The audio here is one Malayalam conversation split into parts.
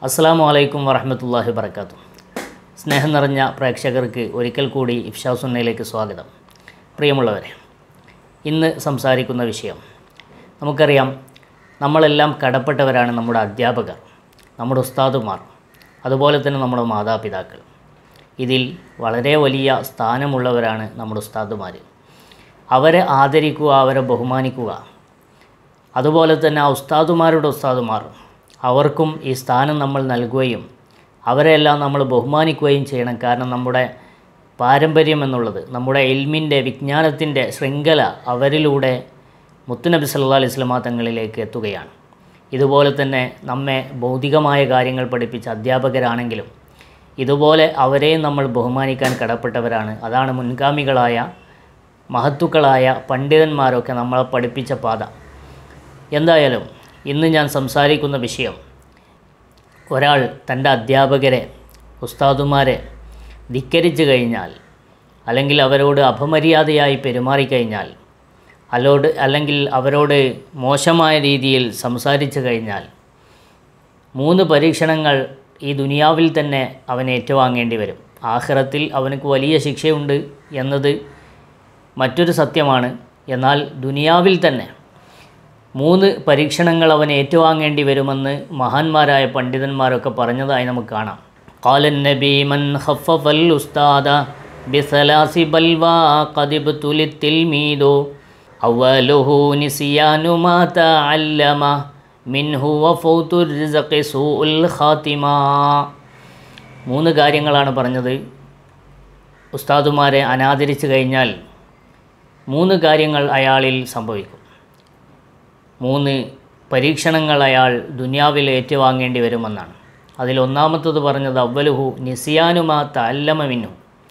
അസ്സാം വലൈക്കും വറഹമത്തല്ലാഹി വർക്കാത്തു സ്നേഹം നിറഞ്ഞ പ്രേക്ഷകർക്ക് ഒരിക്കൽ കൂടി ഇഫ്ഷാസുന്നയിലേക്ക് സ്വാഗതം പ്രിയമുള്ളവരെ ഇന്ന് സംസാരിക്കുന്ന വിഷയം നമുക്കറിയാം നമ്മളെല്ലാം കടപ്പെട്ടവരാണ് നമ്മുടെ അധ്യാപകർ നമ്മുടെ ഉസ്താദുമാർ അതുപോലെ തന്നെ നമ്മുടെ മാതാപിതാക്കൾ ഇതിൽ വളരെ വലിയ സ്ഥാനമുള്ളവരാണ് നമ്മുടെ ഉസ്താദുമാർ അവരെ ആദരിക്കുക അവരെ ബഹുമാനിക്കുക അതുപോലെ തന്നെ ആ ഉസ്താദുമാരുടെ ഉസ്താദുമാർ അവർക്കും ഈ സ്ഥാനം നമ്മൾ നൽകുകയും അവരെല്ലാം നമ്മൾ ബഹുമാനിക്കുകയും ചെയ്യണം കാരണം നമ്മുടെ പാരമ്പര്യം എന്നുള്ളത് നമ്മുടെ എൽമിൻ്റെ വിജ്ഞാനത്തിൻ്റെ ശൃംഖല അവരിലൂടെ മുത്തുനബി സല്ലാ അലൈഹി സ്വലമാ തങ്ങളിലേക്ക് എത്തുകയാണ് ഇതുപോലെ തന്നെ നമ്മെ ഭൗതികമായ കാര്യങ്ങൾ പഠിപ്പിച്ച അധ്യാപകരാണെങ്കിലും ഇതുപോലെ അവരെയും നമ്മൾ ബഹുമാനിക്കാൻ കടപ്പെട്ടവരാണ് അതാണ് മുൻഗാമികളായ മഹത്തുക്കളായ പണ്ഡിതന്മാരൊക്കെ നമ്മളെ പഠിപ്പിച്ച പാത എന്തായാലും ഇന്ന് ഞാൻ സംസാരിക്കുന്ന വിഷയം ഒരാൾ തൻ്റെ അധ്യാപകരെ ഉസ്താദുമാരെ ധിക്കരിച്ചു കഴിഞ്ഞാൽ അല്ലെങ്കിൽ അവരോട് അപമര്യാദയായി പെരുമാറിക്കഴിഞ്ഞാൽ അല്ലോട് അല്ലെങ്കിൽ അവരോട് മോശമായ രീതിയിൽ സംസാരിച്ചു കഴിഞ്ഞാൽ മൂന്ന് പരീക്ഷണങ്ങൾ ഈ ദുനിയാവിൽ തന്നെ അവൻ ഏറ്റുവാങ്ങേണ്ടി വരും ആഖിറത്തിൽ അവനക്ക് വലിയ ശിക്ഷയുണ്ട് എന്നത് മറ്റൊരു സത്യമാണ് എന്നാൽ ദുനിയാവിൽ തന്നെ മൂന്ന് പരീക്ഷണങ്ങൾ അവൻ ഏറ്റുവാങ്ങേണ്ടി വരുമെന്ന് മഹാന്മാരായ പണ്ഡിതന്മാരൊക്കെ പറഞ്ഞതായി നമുക്ക് കാണാം കാലൻ നബി മൻ ഹഫൽ ഉസ്താദ ബിസലാസി ബൽവാ കദിബ് തുലിത്തിൽ മീദോ അവലുഹു നിസിയാനു മാത അല്ലമ മിൻഹു വഫൗതു റിസഖി സൂഉൽ ഖാത്തിമ മൂന്ന് കാര്യങ്ങളാണ് പറഞ്ഞത് ഉസ്താദുമാരെ അനാദരിച്ചു കഴിഞ്ഞാൽ മൂന്ന് കാര്യങ്ങൾ അയാളിൽ സംഭവിക്കും മൂന്ന് പരീക്ഷണങ്ങൾ അയാൾ ദുനിയാവിൽ ഏറ്റുവാങ്ങേണ്ടി വരുമെന്നാണ് അതിൽ ഒന്നാമത്തത് പറഞ്ഞത് അവലുഹു നിസിയാനുമാ തല്ലമമിന്നു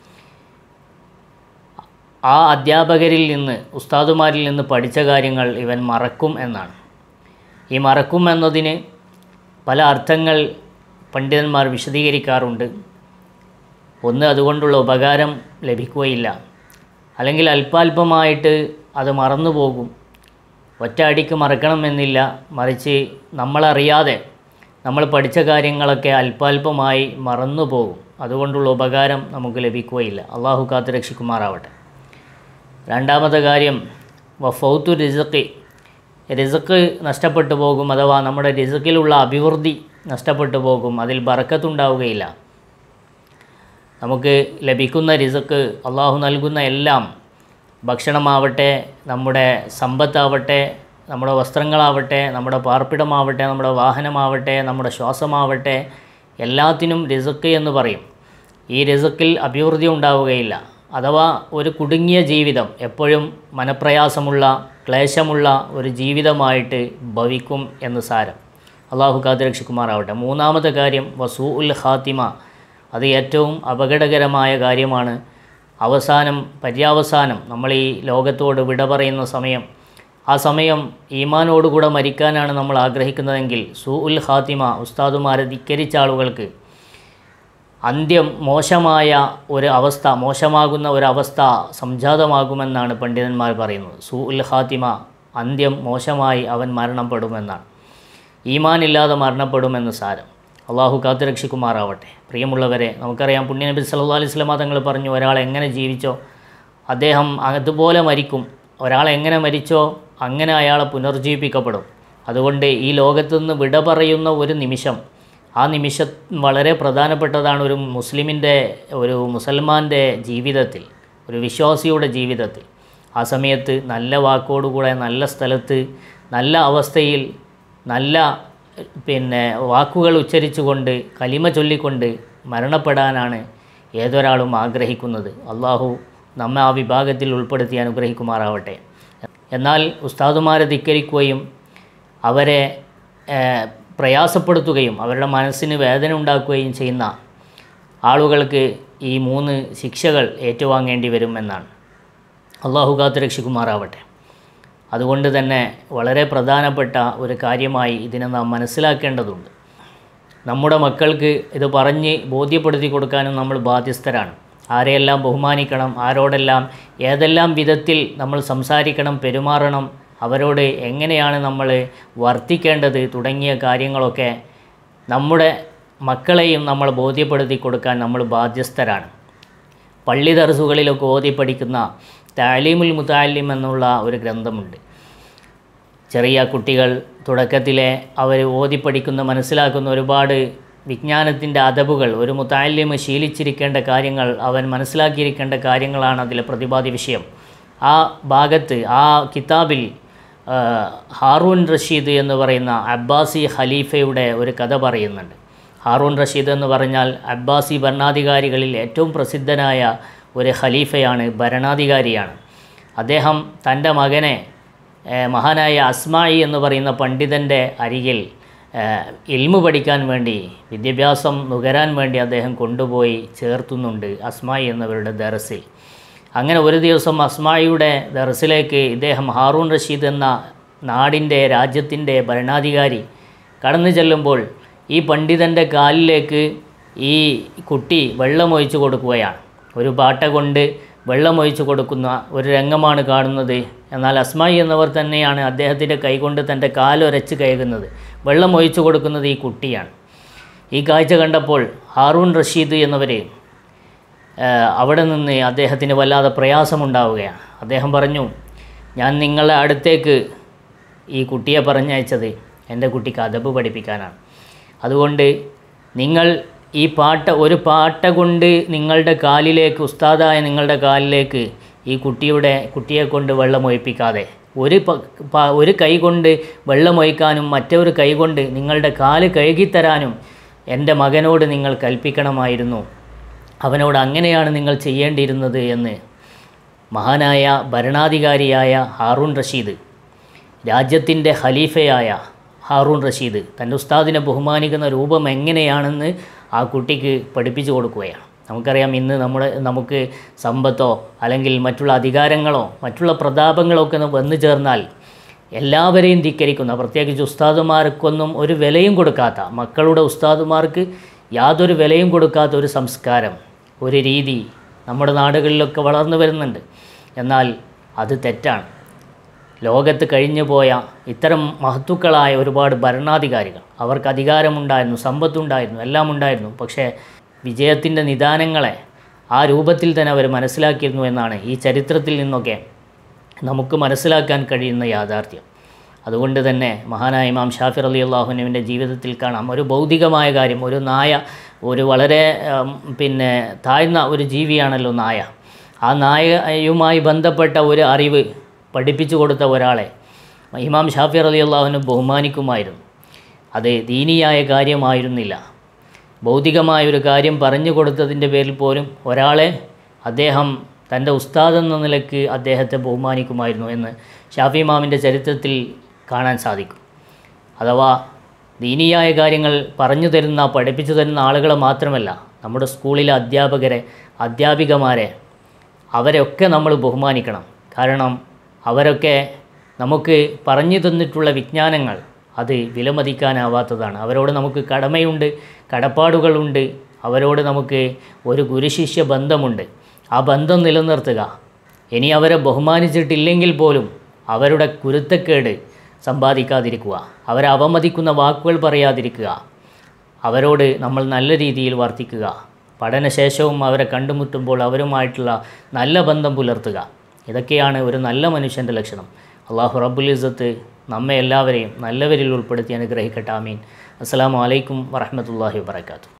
ആ അധ്യാപകരിൽ നിന്ന് ഉസ്താദുമാരിൽ നിന്ന് പഠിച്ച കാര്യങ്ങൾ ഇവൻ മറക്കും എന്നാണ് ഈ മറക്കും എന്നതിന് പല അർത്ഥങ്ങൾ പണ്ഡിതന്മാർ വിശദീകരിക്കാറുണ്ട് ഒന്ന് അതുകൊണ്ടുള്ള ഉപകാരം ലഭിക്കുകയില്ല അല്ലെങ്കിൽ അല്പാൽപമായിട്ട് അത് മറന്നു പോകും ഒറ്റ അടിക്ക് മറക്കണമെന്നില്ല മറിച്ച് നമ്മളറിയാതെ നമ്മൾ പഠിച്ച കാര്യങ്ങളൊക്കെ അല്പാൽപമായി മറന്നു പോകും അതുകൊണ്ടുള്ള ഉപകാരം നമുക്ക് ലഭിക്കുകയില്ല അള്ളാഹു കാത്ത് രക്ഷിക്കുമാറാവട്ടെ രണ്ടാമത്തെ കാര്യം വഫൗത്തു റിസക്ക് റിസക്ക് നഷ്ടപ്പെട്ടു പോകും അഥവാ നമ്മുടെ റിസക്കിലുള്ള അഭിവൃദ്ധി നഷ്ടപ്പെട്ടു പോകും അതിൽ ബറക്കത്തുണ്ടാവുകയില്ല നമുക്ക് ലഭിക്കുന്ന റിസക്ക് അള്ളാഹു നൽകുന്ന എല്ലാം ഭക്ഷണമാവട്ടെ നമ്മുടെ സമ്പത്താവട്ടെ നമ്മുടെ വസ്ത്രങ്ങളാവട്ടെ നമ്മുടെ പാർപ്പിടമാവട്ടെ നമ്മുടെ വാഹനമാവട്ടെ നമ്മുടെ ശ്വാസമാവട്ടെ എല്ലാത്തിനും റിസക്ക് എന്ന് പറയും ഈ റിസക്കിൽ അഭിവൃദ്ധി ഉണ്ടാവുകയില്ല അഥവാ ഒരു കുടുങ്ങിയ ജീവിതം എപ്പോഴും മനപ്രയാസമുള്ള ക്ലേശമുള്ള ഒരു ജീവിതമായിട്ട് ഭവിക്കും എന്ന് സാരം അള്ളാഹു കാത്തുരക്ഷിക്കുമാറാവട്ടെ മൂന്നാമത്തെ കാര്യം വസൂ ഉൽ ഖാത്തിമ അത് ഏറ്റവും അപകടകരമായ കാര്യമാണ് അവസാനം പര്യാവസാനം നമ്മൾ ഈ ലോകത്തോട് വിട പറയുന്ന സമയം ആ സമയം ഈമാനോടുകൂടെ മരിക്കാനാണ് നമ്മൾ ആഗ്രഹിക്കുന്നതെങ്കിൽ സു ഉൽ ഖാത്തിമ ഉസ്താദുമാരെ ധിക്കരിച്ച ആളുകൾക്ക് അന്ത്യം മോശമായ ഒരു അവസ്ഥ മോശമാകുന്ന ഒരവസ്ഥ സംജാതമാകുമെന്നാണ് പണ്ഡിതന്മാർ പറയുന്നത് സു ഉൽ ഖാത്തിമ അന്ത്യം മോശമായി അവൻ മരണപ്പെടുമെന്നാണ് ഈമാനില്ലാതെ മരണപ്പെടുമെന്ന് സാരം അള്ളാഹു കാത്തുരക്ഷിക്കുമാറാവട്ടെ പ്രിയമുള്ളവരെ നമുക്കറിയാം പുണ്യനബി സല്ലാ അലൈഹി സ്വലാമ തങ്ങൾ പറഞ്ഞു ഒരാൾ എങ്ങനെ ജീവിച്ചോ അദ്ദേഹം അതുപോലെ മരിക്കും ഒരാൾ എങ്ങനെ മരിച്ചോ അങ്ങനെ അയാളെ പുനർജീവിപ്പിക്കപ്പെടും അതുകൊണ്ട് ഈ ലോകത്തു നിന്ന് വിട പറയുന്ന ഒരു നിമിഷം ആ നിമിഷം വളരെ പ്രധാനപ്പെട്ടതാണ് ഒരു മുസ്ലിമിൻ്റെ ഒരു മുസൽമാൻ്റെ ജീവിതത്തിൽ ഒരു വിശ്വാസിയുടെ ജീവിതത്തിൽ ആ സമയത്ത് നല്ല വാക്കോടുകൂടെ നല്ല സ്ഥലത്ത് നല്ല അവസ്ഥയിൽ നല്ല പിന്നെ വാക്കുകൾ ഉച്ചരിച്ചുകൊണ്ട് കലിമ ചൊല്ലിക്കൊണ്ട് മരണപ്പെടാനാണ് ഏതൊരാളും ആഗ്രഹിക്കുന്നത് അള്ളാഹു നമ്മെ ആ വിഭാഗത്തിൽ ഉൾപ്പെടുത്തി അനുഗ്രഹിക്കുമാറാവട്ടെ എന്നാൽ ഉസ്താദുമാരെ ധിക്കരിക്കുകയും അവരെ പ്രയാസപ്പെടുത്തുകയും അവരുടെ മനസ്സിന് വേദന ഉണ്ടാക്കുകയും ചെയ്യുന്ന ആളുകൾക്ക് ഈ മൂന്ന് ശിക്ഷകൾ ഏറ്റുവാങ്ങേണ്ടി വരും എന്നാണ് അള്ളാഹു കാത്ത് രക്ഷിക്കുമാറാവട്ടെ അതുകൊണ്ട് തന്നെ വളരെ പ്രധാനപ്പെട്ട ഒരു കാര്യമായി ഇതിനെ നാം മനസ്സിലാക്കേണ്ടതുണ്ട് നമ്മുടെ മക്കൾക്ക് ഇത് പറഞ്ഞ് ബോധ്യപ്പെടുത്തി കൊടുക്കാനും നമ്മൾ ബാധ്യസ്ഥരാണ് ആരെയെല്ലാം ബഹുമാനിക്കണം ആരോടെല്ലാം ഏതെല്ലാം വിധത്തിൽ നമ്മൾ സംസാരിക്കണം പെരുമാറണം അവരോട് എങ്ങനെയാണ് നമ്മൾ വർത്തിക്കേണ്ടത് തുടങ്ങിയ കാര്യങ്ങളൊക്കെ നമ്മുടെ മക്കളെയും നമ്മൾ ബോധ്യപ്പെടുത്തി കൊടുക്കാൻ നമ്മൾ ബാധ്യസ്ഥരാണ് പള്ളി ദർസുകളിലൊക്കെ ഓതി പഠിക്കുന്ന താലീമുൽ മുത്താലിം എന്നുള്ള ഒരു ഗ്രന്ഥമുണ്ട് ചെറിയ കുട്ടികൾ തുടക്കത്തിലെ അവർ ഓതി പഠിക്കുന്ന മനസ്സിലാക്കുന്ന ഒരുപാട് വിജ്ഞാനത്തിൻ്റെ അതവുകൾ ഒരു മുത്താലിമ് ശീലിച്ചിരിക്കേണ്ട കാര്യങ്ങൾ അവൻ മനസ്സിലാക്കിയിരിക്കേണ്ട കാര്യങ്ങളാണ് അതിലെ പ്രതിപാദ്യ വിഷയം ആ ഭാഗത്ത് ആ കിതാബിൽ ആ, ഹാറൂൻ റഷീദ് എന്ന് പറയുന്ന അബ്ബാസി ഖലീഫയുടെ ഒരു കഥ പറയുന്നുണ്ട് ഹാറൂൻ റഷീദ് എന്ന് പറഞ്ഞാൽ അബ്ബാസി ഭരണാധികാരികളിൽ ഏറ്റവും പ്രസിദ്ധനായ ഒരു ഖലീഫയാണ് ഭരണാധികാരിയാണ് അദ്ദേഹം തൻ്റെ മകനെ ഏഹ്, മഹാനായ അസ്മായി എന്ന് പറയുന്ന പണ്ഡിതൻ്റെ അരികിൽ ഏഹ്, ഇൽമു പഠിക്കാൻ വേണ്ടി വിദ്യാഭ്യാസം നുകരാൻ വേണ്ടി അദ്ദേഹം കൊണ്ടുപോയി ചേർത്തുന്നുണ്ട് അസ്മായി എന്നവരുടെ ദർസിൽ അങ്ങനെ ഒരു ദിവസം അസ്മായിയുടെ ദർസിലേക്ക് ഇദ്ദേഹം ഹാറൂൺ റഷീദ് എന്ന നാടിൻ്റെ രാജ്യത്തിൻ്റെ ഭരണാധികാരി കടന്നു ചെല്ലുമ്പോൾ ഈ പണ്ഡിതൻ്റെ കാലിലേക്ക് ഈ കുട്ടി വെള്ളമൊഴിച്ചു കൊടുക്കുകയാണ് ഒരു പാട്ട കൊണ്ട് വെള്ളമൊഴിച്ചു കൊടുക്കുന്ന ഒരു രംഗമാണ് കാണുന്നത് എന്നാൽ അസ്മായി എന്നവർ തന്നെയാണ് അദ്ദേഹത്തിൻ്റെ കൈകൊണ്ട് തൻ്റെ കാലൊരച്ച് കയകുന്നത് വെള്ളമൊഴിച്ചു കൊടുക്കുന്നത് ഈ കുട്ടിയാണ് ഈ കാഴ്ച കണ്ടപ്പോൾ ഹാറൂൺ റഷീദ് എന്നവർ ഏഹ് അവിടെ നിന്ന് അദ്ദേഹത്തിന് വല്ലാതെ പ്രയാസമുണ്ടാവുകയാണ് അദ്ദേഹം പറഞ്ഞു ഞാൻ നിങ്ങളെ അടുത്തേക്ക് ഈ കുട്ടിയെ പറഞ്ഞയച്ചത് എൻ്റെ കുട്ടിക്ക് അദബ് പഠിപ്പിക്കാനാണ് അതുകൊണ്ട് നിങ്ങൾ ഈ പാട്ട ഒരു പാട്ട കൊണ്ട് നിങ്ങളുടെ കാലിലേക്ക് ഉസ്താദായ നിങ്ങളുടെ കാലിലേക്ക് ഈ കുട്ടിയുടെ കുട്ടിയെ കൊണ്ട് വെള്ളമൊഴിപ്പിക്കാതെ ഒരു പ- പ- ഒരു കൈ കൊണ്ട് വെള്ളമൊഴിക്കാനും മറ്റൊരു കൈ കൊണ്ട് നിങ്ങളുടെ കാല് കഴുകിത്തരാനും എൻ്റെ മകനോട് നിങ്ങൾ കൽപ്പിക്കണമായിരുന്നു അവനോട് അങ്ങനെയാണ് നിങ്ങൾ ചെയ്യേണ്ടിയിരുന്നത് എന്ന് മഹാനായ ഭരണാധികാരിയായ ഹാറൂൺ റഷീദ് രാജ്യത്തിൻ്റെ ഖലീഫയായ ഹാറൂൺ റഷീദ് തൻ്റെ ഉസ്താദിനെ ബഹുമാനിക്കുന്ന രൂപം എങ്ങനെയാണെന്ന് ആ കുട്ടിക്ക് പഠിപ്പിച്ചു കൊടുക്കുകയാണ് നമുക്കറിയാം ഇന്ന് നമ്മുടെ നമുക്ക് സമ്പത്തോ അല്ലെങ്കിൽ മറ്റുള്ള അധികാരങ്ങളോ മറ്റുള്ള പ്രതാപങ്ങളോ ഒക്കെ വന്നു ചേർന്നാൽ എല്ലാവരെയും ധിക്കരിക്കുന്ന പ്രത്യേകിച്ച് ഉസ്താദുമാർക്കൊന്നും ഒരു വിലയും കൊടുക്കാത്ത മക്കളുടെ ഉസ്താദുമാർക്ക് യാതൊരു വിലയും കൊടുക്കാത്ത ഒരു സംസ്കാരം ഒരു രീതി നമ്മുടെ നാടുകളിലൊക്കെ വളർന്നു വരുന്നുണ്ട് എന്നാൽ അത് തെറ്റാണ് ലോകത്ത് കഴിഞ്ഞു പോയ ഇത്തരം മഹത്തുക്കളായ ഒരുപാട് ഭരണാധികാരികൾ അവർക്ക് അധികാരമുണ്ടായിരുന്നു സമ്പത്തുണ്ടായിരുന്നു എല്ലാം ഉണ്ടായിരുന്നു പക്ഷേ വിജയത്തിൻ്റെ നിദാനങ്ങളെ ആ രൂപത്തിൽ തന്നെ അവർ മനസ്സിലാക്കിയിരുന്നു എന്നാണ് ഈ ചരിത്രത്തിൽ നിന്നൊക്കെ നമുക്ക് മനസ്സിലാക്കാൻ കഴിയുന്ന യാഥാർത്ഥ്യം അതുകൊണ്ട് തന്നെ മഹാനായ ഇമാം ഷാഫിർ അലി അള്ളാഹുനുവിൻ്റെ ജീവിതത്തിൽ കാണാം ഒരു ഭൗതികമായ കാര്യം ഒരു നായ ഒരു വളരെ ഉം, പിന്നെ താഴ്ന്ന ഒരു ജീവിയാണല്ലോ നായ ആ നായയുമായി ബന്ധപ്പെട്ട ഒരു അറിവ് പഠിപ്പിച്ചു കൊടുത്ത ഒരാളെ ഇമാം ഷാഫിർ അലി അള്ളാഹുവിന് ബഹുമാനിക്കുമായിരുന്നു അത് ദീനിയായ കാര്യമായിരുന്നില്ല ഭൗതികമായ ഒരു കാര്യം പറഞ്ഞു കൊടുത്തതിൻ്റെ പേരിൽ പോലും ഒരാളെ അദ്ദേഹം തൻ്റെ ഉസ്താദ് എന്ന നിലയ്ക്ക് അദ്ദേഹത്തെ ബഹുമാനിക്കുമായിരുന്നു എന്ന് ഷാഫി ഇമാമിൻ്റെ ചരിത്രത്തിൽ കാണാൻ സാധിക്കും അഥവാ ദീനിയായ കാര്യങ്ങൾ പറഞ്ഞു തരുന്ന പഠിപ്പിച്ചു തരുന്ന ആളുകളെ മാത്രമല്ല നമ്മുടെ സ്കൂളിലെ അധ്യാപകരെ അധ്യാപികമാരെ അവരെയൊക്കെ നമ്മൾ ബഹുമാനിക്കണം കാരണം അവരൊക്കെ നമുക്ക് പറഞ്ഞു തന്നിട്ടുള്ള വിജ്ഞാനങ്ങൾ അത് വിലമതിക്കാനാവാത്തതാണ് അവരോട് നമുക്ക് കടമയുണ്ട് കടപ്പാടുകളുണ്ട് അവരോട് നമുക്ക് ഒരു ഗുരുശിഷ്യ ബന്ധമുണ്ട് ആ ബന്ധം നിലനിർത്തുക ഇനി അവരെ ബഹുമാനിച്ചിട്ടില്ലെങ്കിൽ പോലും അവരുടെ കുരുത്തക്കേട് സമ്പാദിക്കാതിരിക്കുക അവരെ അവമതിക്കുന്ന വാക്കുകൾ പറയാതിരിക്കുക അവരോട് നമ്മൾ നല്ല രീതിയിൽ വർത്തിക്കുക പഠനശേഷവും അവരെ കണ്ടുമുട്ടുമ്പോൾ അവരുമായിട്ടുള്ള നല്ല ബന്ധം പുലർത്തുക ഇതൊക്കെയാണ് ഒരു നല്ല മനുഷ്യൻ്റെ ലക്ഷണം അള്ളാഹു റബ്ബുൽ ഇസ്സത്ത് നമ്മെ എല്ലാവരെയും നല്ലവരിൽ ഉൾപ്പെടുത്തി അനുഗ്രഹിക്കട്ടെ ആമീൻ അസ്സാം വലൈക്കും വറഹമത്തല്ലാഹി വാത്തു